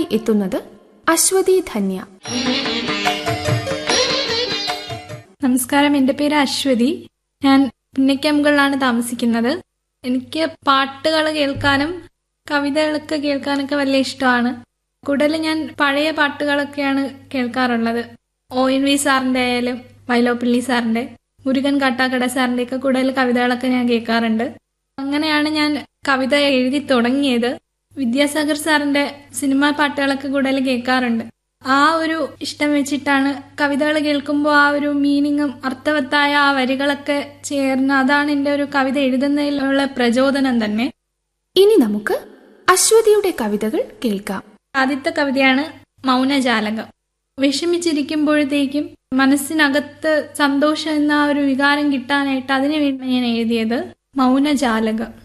കവിതകളുമായി എത്തുന്നത് അശ്വതി ധന്യ നമസ്കാരം എൻ്റെ പേര് അശ്വതി ഞാൻ പുന്നയ്ക്കമ്പുകളിലാണ് താമസിക്കുന്നത് എനിക്ക് പാട്ടുകൾ കേൾക്കാനും കവിതകളൊക്കെ കേൾക്കാനൊക്കെ വലിയ ഇഷ്ടമാണ് കൂടുതൽ ഞാൻ പഴയ പാട്ടുകളൊക്കെയാണ് കേൾക്കാറുള്ളത് ഒ എൻ വി സാറിൻ്റെ ആയാലും വൈലോപ്പിള്ളി സാറിൻ്റെ മുരുകൻ കാട്ടാക്കട സാറിൻ്റെ ഒക്കെ കൂടുതൽ കവിതകളൊക്കെ ഞാൻ കേൾക്കാറുണ്ട് അങ്ങനെയാണ് ഞാൻ കവിത എഴുതി തുടങ്ങിയത് വിദ്യാസാഗർ സാറിന്റെ സിനിമാ പാട്ടുകളൊക്കെ കൂടുതൽ കേൾക്കാറുണ്ട് ആ ഒരു ഇഷ്ടം വെച്ചിട്ടാണ് കവിതകൾ കേൾക്കുമ്പോൾ ആ ഒരു മീനിങ്ങും അർത്ഥവത്തായ ആ വരികളൊക്കെ ചേർന്ന് അതാണ് എൻ്റെ ഒരു കവിത എഴുതുന്നതിലുള്ള പ്രചോദനം തന്നെ ഇനി നമുക്ക് അശ്വതിയുടെ കവിതകൾ കേൾക്കാം ആദ്യത്തെ കവിതയാണ് മൗനജാലകം വിഷമിച്ചിരിക്കുമ്പോഴത്തേക്കും മനസ്സിനകത്ത് സന്തോഷം എന്ന ആ ഒരു വികാരം കിട്ടാനായിട്ട് അതിനു വേണ്ടി ഞാൻ എഴുതിയത് മൗനജാലകം